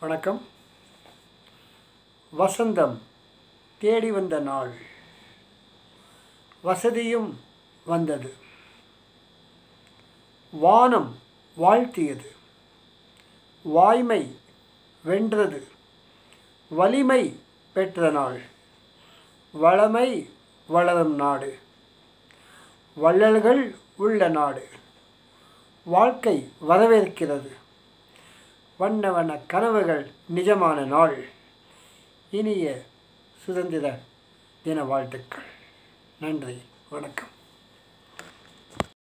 வணக்கம் வசந்தம் தேடி வந்த நாள் வசதியும் வந்தது வானம் வாழ்த்தியது வாய்மை வென்றது வலிமை பெற்ற நாள் வளமை வளரும் நாடு வள்ளல்கள் உள்ள நாடு வாழ்க்கை வரவேற்கிறது வண்ண வண்ண கனவுகள் நிஜமான நாள் இனிய சுதந்திர தின வாழ்த்துக்கள் நன்றி வணக்கம்